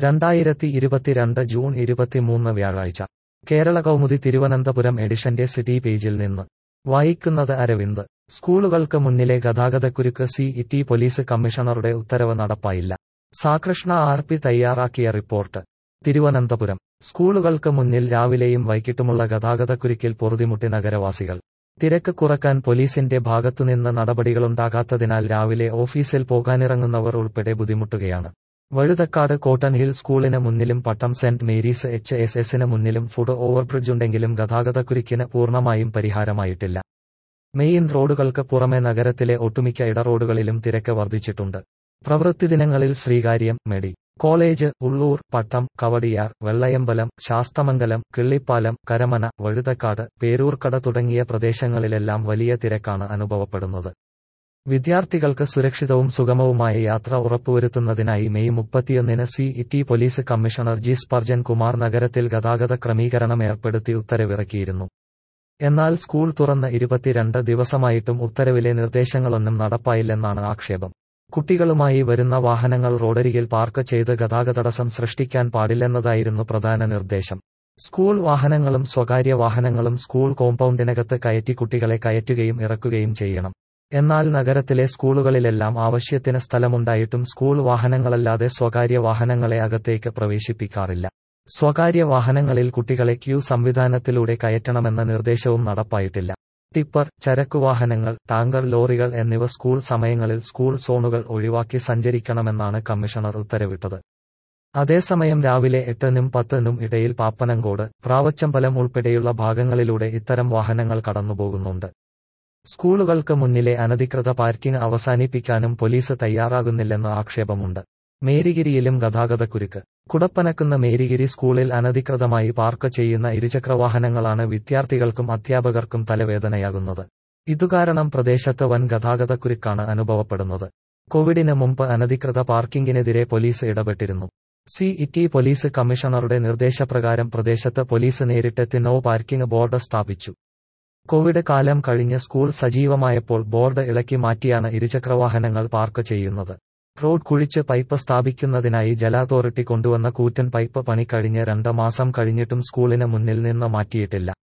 രണ്ടായിരത്തി ഇരുപത്തിരണ്ട് ജൂൺ ഇരുപത്തിമൂന്ന് വ്യാഴാഴ്ച കേരള കൗമുദി തിരുവനന്തപുരം എഡിഷന്റെ സിറ്റി പേജിൽ നിന്ന് വായിക്കുന്നത് അരവിന്ദ് സ്കൂളുകൾക്ക് മുന്നിലെ ഗതാഗതക്കുരുക്ക് സി ഇറ്റി പോലീസ് കമ്മീഷണറുടെ ഉത്തരവ് നടപ്പായില്ല സാകൃഷ്ണ ആർ പി തയ്യാറാക്കിയ റിപ്പോർട്ട് തിരുവനന്തപുരം സ്കൂളുകൾക്ക് മുന്നിൽ രാവിലെയും വൈകിട്ടുമുള്ള ഗതാഗതക്കുരുക്കിൽ പൊറുതിമുട്ടി നഗരവാസികൾ തിരക്ക് കുറക്കാൻ പോലീസിന്റെ ഭാഗത്തുനിന്ന് നടപടികളുണ്ടാകാത്തതിനാൽ രാവിലെ ഓഫീസിൽ പോകാനിറങ്ങുന്നവർ ഉൾപ്പെടെ ബുദ്ധിമുട്ടുകയാണ് വഴുതക്കാട് കോട്ടൺ ഹിൽ സ്കൂളിന് മുന്നിലും Pattom saint Mary's H S എസിന് മുന്നിലും ഫുഡ് ഓവർബ്രിഡ്ജുണ്ടെങ്കിലും ഗതാഗതക്കുരുക്കിന് പൂർണ്ണമായും പരിഹാരമായിട്ടില്ല മെയിൻ റോഡുകൾക്ക് പുറമെ നഗരത്തിലെ ഒട്ടുമിക്ക ഇടറോഡുകളിലും തിരക്ക് വർദ്ധിച്ചിട്ടുണ്ട് പ്രവൃത്തി ദിനങ്ങളിൽ ശ്രീകാര്യം മെഡി കോളേജ് ഉള്ളൂർ പട്ടം കവടിയാർ വെള്ളയമ്പലം ശാസ്തമംഗലം കിള്ളിപ്പാലം കരമന വഴുതക്കാട് പേരൂർക്കട തുടങ്ങിയ പ്രദേശങ്ങളിലെല്ലാം വലിയ തിരക്കാണ് അനുഭവപ്പെടുന്നത് വിദ്യാർത്ഥികൾക്ക് സുരക്ഷിതവും സുഗമവുമായ യാത്ര ഉറപ്പുവരുത്തുന്നതിനായി മെയ് മുപ്പത്തിയൊന്നിന് city police commissioner G Spurgeon Kumar നഗരത്തിൽ ഗതാഗത ക്രമീകരണം ഏർപ്പെടുത്തി ഉത്തരവിറക്കിയിരുന്നു എന്നാൽ സ്കൂൾ തുറന്ന് ഇരുപത്തിരണ്ട് ദിവസമായിട്ടും ഉത്തരവിലെ നിർദ്ദേശങ്ങളൊന്നും നടപ്പായില്ലെന്നാണ് ആക്ഷേപം കുട്ടികളുമായി വരുന്ന വാഹനങ്ങൾ റോഡരികിൽ പാർക്ക് ചെയ്ത് ഗതാഗതടസ്സം സൃഷ്ടിക്കാൻ പാടില്ലെന്നതായിരുന്നു പ്രധാന നിർദ്ദേശം സ്കൂൾ വാഹനങ്ങളും സ്വകാര്യ വാഹനങ്ങളും സ്കൂൾ കോമ്പൗണ്ടിനകത്ത് കയറ്റി കുട്ടികളെ കയറ്റുകയും ഇറക്കുകയും ചെയ്യണം എന്നാൽ നഗരത്തിലെ സ്കൂളുകളിലെല്ലാം ആവശ്യത്തിന് സ്ഥലമുണ്ടായിട്ടും സ്കൂൾ വാഹനങ്ങളല്ലാതെ സ്വകാര്യ വാഹനങ്ങളെ അകത്തേക്ക് പ്രവേശിപ്പിക്കാറില്ല സ്വകാര്യ വാഹനങ്ങളിൽ കുട്ടികളെ ക്യൂ സംവിധാനത്തിലൂടെ കയറ്റണമെന്ന നിർദ്ദേശവും നടപ്പായിട്ടില്ല ടിപ്പർ ചരക്കുവാഹനങ്ങൾ ടാങ്കർ ലോറികൾ എന്നിവ സ്കൂൾ സമയങ്ങളിൽ സ്കൂൾ സോണുകൾ ഒഴിവാക്കി സഞ്ചരിക്കണമെന്നാണ് കമ്മീഷണർ ഉത്തരവിട്ടത് അതേസമയം രാവിലെ എട്ടിനും പത്തിനും ഇടയിൽ പാപ്പനങ്കോട് പ്രാവച്ചമ്പലം ഉൾപ്പെടെയുള്ള ഭാഗങ്ങളിലൂടെ ഇത്തരം വാഹനങ്ങൾ കടന്നുപോകുന്നുണ്ട് സ്കൂളുകൾക്ക് മുന്നിലെ അനധികൃത പാർക്കിംഗ് അവസാനിപ്പിക്കാനും പോലീസ് തയ്യാറാകുന്നില്ലെന്ന് ആക്ഷേപമുണ്ട് മേരിഗിരിയിലും ഗതാഗതക്കുരുക്ക് കുടപ്പനക്കുന്ന മേരിഗിരി സ്കൂളിൽ അനധികൃതമായി പാർക്ക് ചെയ്യുന്ന ഇരുചക്രവാഹനങ്ങളാണ് വിദ്യാർത്ഥികൾക്കും അധ്യാപകർക്കും തലവേദനയാകുന്നത് ഇതുകാരണം പ്രദേശത്ത് വൻ ഗതാഗതക്കുരുക്കാണ് അനുഭവപ്പെടുന്നത് കോവിഡിന് മുമ്പ് അനധികൃത പാർക്കിംഗിനെതിരെ പോലീസ് ഇടപെട്ടിരുന്നു സി ഇറ്റി പോലീസ് കമ്മീഷണറുടെ നിർദ്ദേശപ്രകാരം പ്രദേശത്ത് പോലീസ് നേരിട്ടെത്തി നോ പാർക്കിംഗ് ബോർഡ് സ്ഥാപിച്ചു കോവിഡ് കാലം കഴിഞ്ഞ് സ്കൂൾ സജീവമായപ്പോൾ ബോർഡ് ഇളക്കി മാറ്റിയാണ് ഇരുചക്രവാഹനങ്ങൾ പാർക്ക് ചെയ്യുന്നത് റോഡ് കുഴിച്ച് പൈപ്പ് സ്ഥാപിക്കുന്നതിനായി ജല അതോറിറ്റി കൊണ്ടുവന്ന കൂറ്റൻ പൈപ്പ് പണി കഴിഞ്ഞ് രണ്ട് മാസം കഴിഞ്ഞിട്ടും സ്കൂളിന് മുന്നിൽ നിന്ന് മാറ്റിയിട്ടില്ല